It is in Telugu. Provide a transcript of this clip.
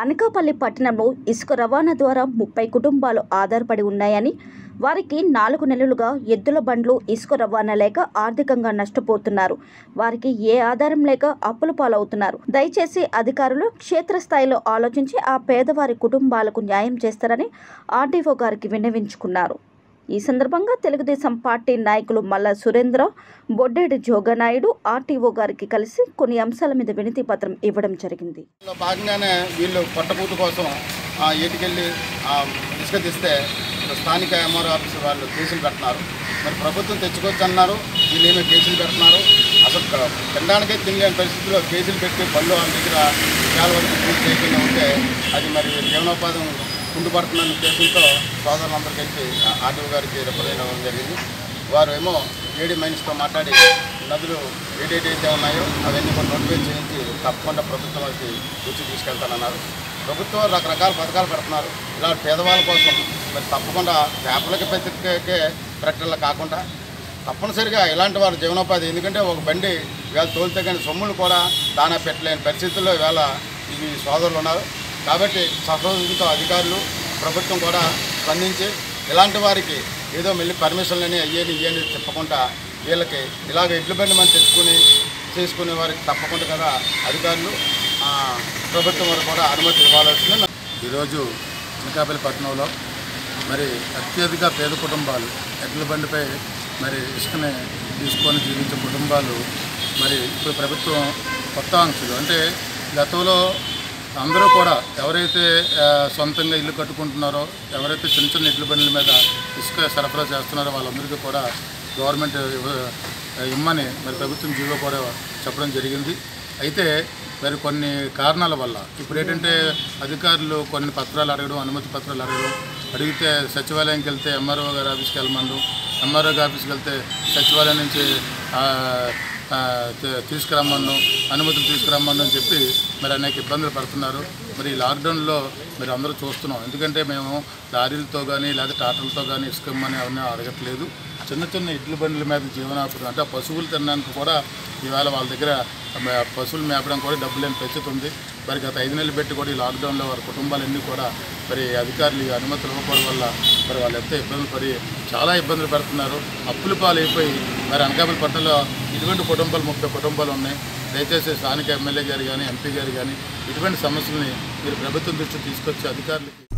అనకాపల్లి పట్టణంలో ఇసుక రవాణా ద్వారా ముప్పై కుటుంబాలు ఆధారపడి ఉన్నాయని వారికి నాలుగు నెలలుగా ఎద్దుల బండ్లు ఇసుక రవాణా లేక ఆర్థికంగా నష్టపోతున్నారు వారికి ఏ ఆధారం లేక అప్పుల పాలవుతున్నారు దయచేసి అధికారులు క్షేత్రస్థాయిలో ఆలోచించి ఆ పేదవారి కుటుంబాలకు న్యాయం చేస్తారని ఆర్డీఓ గారికి విన్నవించుకున్నారు ఈ సందర్భంగా తెలుగుదేశం పార్టీ నాయకులు మల్ల సురేంద్ర బొడ్డేటి జోగనాయుడు ఆర్టీఓ గారికి కలిసి కొన్ని అంశాల మీద వినతి పత్రం ఇవ్వడం జరిగింది లో భాగంగానే వీళ్ళు పొట్టపూట కోసం ఆ, ఏటికెళ్ళి ఆ, ఇసుక తీస్తే స్థానిక ఎంఆర్ఓ ఆఫీస్ వాళ్ళు కేసులు పెడుతున్నారు మరి ప్రభుత్వం తెచ్చుకోవచ్చు అన్నారు వీళ్ళు ఏమో కేసులు పెడుతున్నారు అసలు క- తినడానికే తినలేని పరిస్థితిలో కేసులు పెట్టి పళ్ళు వాళ్ళ దగ్గర చాలా వరకు పూర్తి చేయకుండా ఉంటే అది మరి జీవనోపాధి కుంటుపడుతుందన్న ఉద్దేశంతో సోదరులందరూ కలిసి ఆర్టీఓ గారికి రిపోర్ట్ ఇవ్వడం జరిగింది వారు ఏమో ఏడి మైన్స్తో మాట్లాడి నదులు ఏడేటైతే ఉన్నాయో అవన్నీ కూడా నోటిఫై చేయించి తప్పకుండా ప్రభుత్వం వారికి రుచి తీసుకెళ్తానన్నారు ప్రభుత్వం రకరకాల పథకాలు పెడుతున్నారు ఇలా పేదవాళ్ళ కోసం మరి తప్పకుండా పేపర్లకి పత్రికకే ప్రకటనలు కాకుండా తప్పనిసరిగా ఇలాంటి వారి జీవనోపాధి ఎందుకంటే ఒక బండి ఇవాళ తోలితే కానీ సొమ్ములు కూడా దానా పెట్టలేని పరిస్థితుల్లో ఇవాళ ఇవి సోదరులు ఉన్నారు కాబట్టి సహోదరులతో అధికారులు ప్రభుత్వం కూడా స్పందించి ఇలాంటి వారికి ఏదో మళ్ళీ పర్మిషన్లని అయ్యేది ఇయ్యని చెప్పకుండా వీళ్ళకి ఇలాగ ఎడ్ల బండి మనం తెచ్చుకుని చేసుకునే వారికి తప్పకుండా కదా అధికారులు ఆ, ప్రభుత్వం వారు కూడా అనుమతి ఇవ్వాల్సింది ఈరోజు అనకాపల్లి పట్టణంలో మరి అత్యధిక పేద కుటుంబాలు ఎడ్ల బండిపై మరి ఇసుకని తీసుకొని జీవించే కుటుంబాలు మరి ఇప్పుడు ప్రభుత్వం కొత్త ఆంక్షలు అంటే గతంలో అందరూ కూడా ఎవరైతే ఆ, సొంతంగా ఇల్లు కట్టుకుంటున్నారో ఎవరైతే చిన్న చిన్న ఇడ్ల బండ్ల మీద ఇసుక సరఫరా చేస్తున్నారో వాళ్ళందరికీ కూడా గవర్నమెంట్ ఇవ్వ- ఇమ్మని మరి ప్రభుత్వం జీవో కూడా చెప్పడం జరిగింది అయితే మరి కొన్ని కారణాల వల్ల ఇప్పుడు ఏంటంటే అధికారులు కొన్ని పత్రాలు అడగడం అనుమతి పత్రాలు అడగడం అడిగితే సచివాలయంకి వెళ్తే ఎంఆర్ఓ గారి ఆఫీస్కి వెళ్ళమను ఎంఆర్ఓ గారి ఆఫీస్కి వెళ్తే సచివాలయం నుంచి ఆ, ఆ, తీ- తీసుకురమ్మను అనుమతులు తీసుకురమ్మను అని చెప్పి మరి అనేక ఇబ్బందులు పడుతున్నారు మరి ఈ లాక్డౌన్లో మరి అందరూ చూస్తున్నాం ఎందుకంటే మేము లారీలతో కానీ లేదా టాటర్లతో కానీ ఇసుకమ్మని అవన్నీ అడగట్లేదు చిన్న చిన్న ఇడ్ల బండ్ల మీద జీవనాపదం అంటే ఆ పశువులు తినడానికి కూడా ఇవాళ వాళ్ళ దగ్గర మ- పశువులు మేపడం కూడా డబ్బు లేని పరిస్థితి ఉంది మరి గత ఐదు నెలలు పెట్టి కూడా ఈ లాక్డౌన్లో వారి కుటుంబాలన్నీ కూడా మరి అధికారులు ఈ అనుమతులు ఇవ్వకపోవడం వల్ల మరి వాళ్ళు ఎంతో ఇబ్బందులు పడి చాలా ఇబ్బందులు పడుతున్నారు అప్పుల పాలు అయిపోయి మరి అనకాపల్లి పట్టణంలో ఇటువంటి కుటుంబాలు ముప్పై కుటుంబాలు ఉన్నాయి దయచేసి స్థానిక ఎమ్మెల్యే గారు కానీ ఎంపీ గారు కానీ ఇటువంటి సమస్యల్ని మీరు ప్రభుత్వం దృష్టికి తీసుకొచ్చి అధికారులకి